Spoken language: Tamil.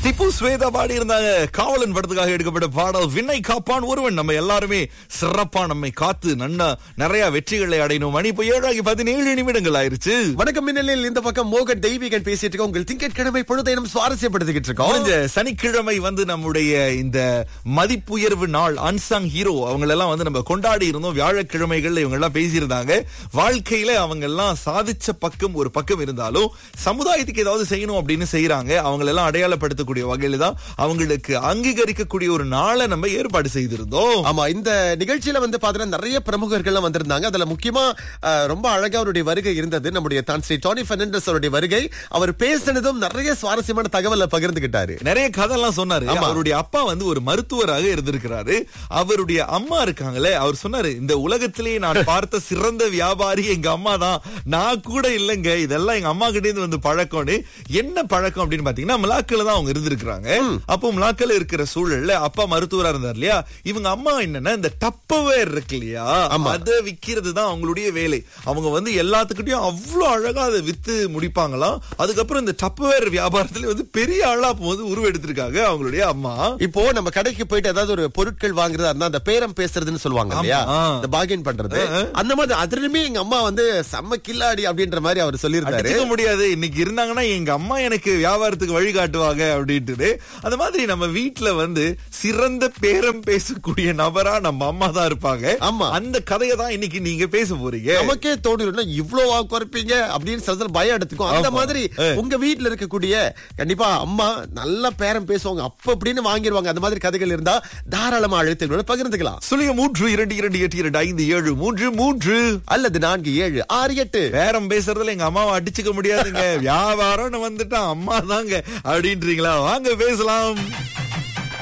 திப்பு ஸ்வேதா பாடி இருந்தாங்க காவலன் படத்துக்காக எடுக்கப்பட்ட பாடல் விண்ணை காப்பான் ஒருவன் நம்ம எல்லாருமே சிறப்பா நம்மை காத்து நன்னா நிறைய வெற்றிகளை அடையணும் மணி இப்போ ஏழாகி பதினேழு நிமிடங்கள் ஆயிருச்சு வணக்கம் மின்னலில் இந்த பக்கம் மோகன் தெய்வீகன் பேசிட்டு இருக்கோம் உங்கள் திங்கட்கிழமை பொழுதை நம்ம சுவாரஸ்யப்படுத்திக்கிட்டு இருக்கோம் முடிஞ்ச சனிக்கிழமை வந்து நம்முடைய இந்த மதிப்புயர்வு நாள் அன்சங் ஹீரோ அவங்க எல்லாம் வந்து நம்ம கொண்டாடி இருந்தோம் வியாழக்கிழமைகள்ல இவங்க எல்லாம் பேசியிருந்தாங்க வாழ்க்கையில அவங்க எல்லாம் சாதிச்ச பக்கம் ஒரு பக்கம் இருந்தாலும் சமுதாயத்துக்கு ஏதாவது செய்யணும் அப்படின்னு செய்யறாங்க அவங்க எல்லாம் அடையாளப்படுத்தக்கூடிய வகையில தான் அவங்களுக்கு அங்கீகரிக்கக்கூடிய ஒரு நாளை நம்ம ஏற்பாடு செய்திருந்தோம் ஆமா இந்த நிகழ்ச்சியில வந்து பாத்தீங்கன்னா நிறைய பிரமுகர்கள் வந்திருந்தாங்க அதுல முக்கியமா அஹ், ரொம்ப அழகா அவருடைய வருகை இருந்தது நம்முடைய தான் ஸ்ரீ டோனி பெர்னாண்டஸ் அவருடைய வருகை அவர் பேசினதும் நிறைய சுவாரஸ்யமான தகவலை பகிர்ந்துகிட்டாரு நிறைய கதைலாம் சொன்னாரு ஆமா. அவருடைய அப்பா வந்து ஒரு மருத்துவராக இருந்திருக்கிறாரு அவருடைய அம்மா இருக்காங்களே அவர் சொன்னாரு இந்த உலகத்திலேயே நான் பார்த்த சிறந்த வியாபாரி எங்க அம்மா தான் நான் கூட இல்லைங்க இதெல்லாம் எங்க அம்மா கிட்டே இருந்து வந்து பழக்கம்னு என்ன பழக்கம் அப்படின்னு பாத்தீங்கன்னா மிலாக்கில தான் அவங்க இருந்திருக்கிறாங்க அப்போ மிலாக்கில இருக்கிற சூழல்ல அப்பா மருத்துவரா இருந்தார் இல்லையா இவங்க அம்மா என்னன்னா இந்த டப்பவேர் இருக்கு இல்லையா ஆமா. அதை விக்கிறது தான் அவங்களுடைய வேலை அவங்க வந்து எல்லாத்துக்கிட்டையும் அவ்வளவு அழகா அதை வித்து முடிப்பாங்களாம் அதுக்கப்புறம் இந்த டப்பவேர் வியாபாரத்துல வந்து பெரிய ஆளா போது உருவெடுத்திருக்காங்க அவங்களுடைய அம்மா இப்போ நம்ம கடைக்கு போயிட்டு ஏதாவது ஒரு பொருட்கள் வாங்குறதா இருந்தா அந்த பேரம் பேசுறதுன்னு சொல்லுவாங்க இல்லையா ஆமா. இந்த பாகின் பண்றது அந்த மாதிரி அதுலயுமே எங்க அம்மா வந்து செம்ம கில்லாடி அப்படின்ற மாதிரி அவர் சொல்லியிருந்தாரு அடிச்சுக்க முடியாது இன்னைக்கு இருந்தாங்கன்னா எங்க அம்மா எனக்கு வியாபாரத்துக்கு வழி காட்டுவாங்க அப்படின்ட்டு அந்த மாதிரி நம்ம வீட்ல வந்து சிறந்த பேரம் பேசக்கூடிய நபரா நம்ம அம்மா தான் இருப்பாங்க ஆமா. அந்த கதையை தான் இன்னைக்கு நீங்க பேச போறீங்க நமக்கே தோணிடும் இவ்வளவு குறைப்பீங்க அப்படின்னு சில நேரம் பயம் எடுத்துக்கும் அந்த ஆமா. மாதிரி உங்க வீட்ல இருக்கக்கூடிய கண்டிப்பா அம்மா நல்ல பேரம் பேசுவாங்க அப்ப அப்படின்னு வாங்கிடுவாங்க அந்த மாதிரி கதைகள் இருந்தா தாராளமா அழைத்து பகிர்ந்துக்கலாம் சுழிய மூன்று இரண்டு இரண்டு எட்டு இரண்டு ஐந்து ஏழு மூன்று மூன்று அல்லது நான்கு ஏழு ஆறு எட்டு பேரம் பேசுறதுல எங்க அம்மாவை அடிச்சுக்க முடியாதுங்க வியாபாரம்னு வந்துட்டான் அம்மா தாங்க அப்படின்றீங்களா வாங்க பேசலாம்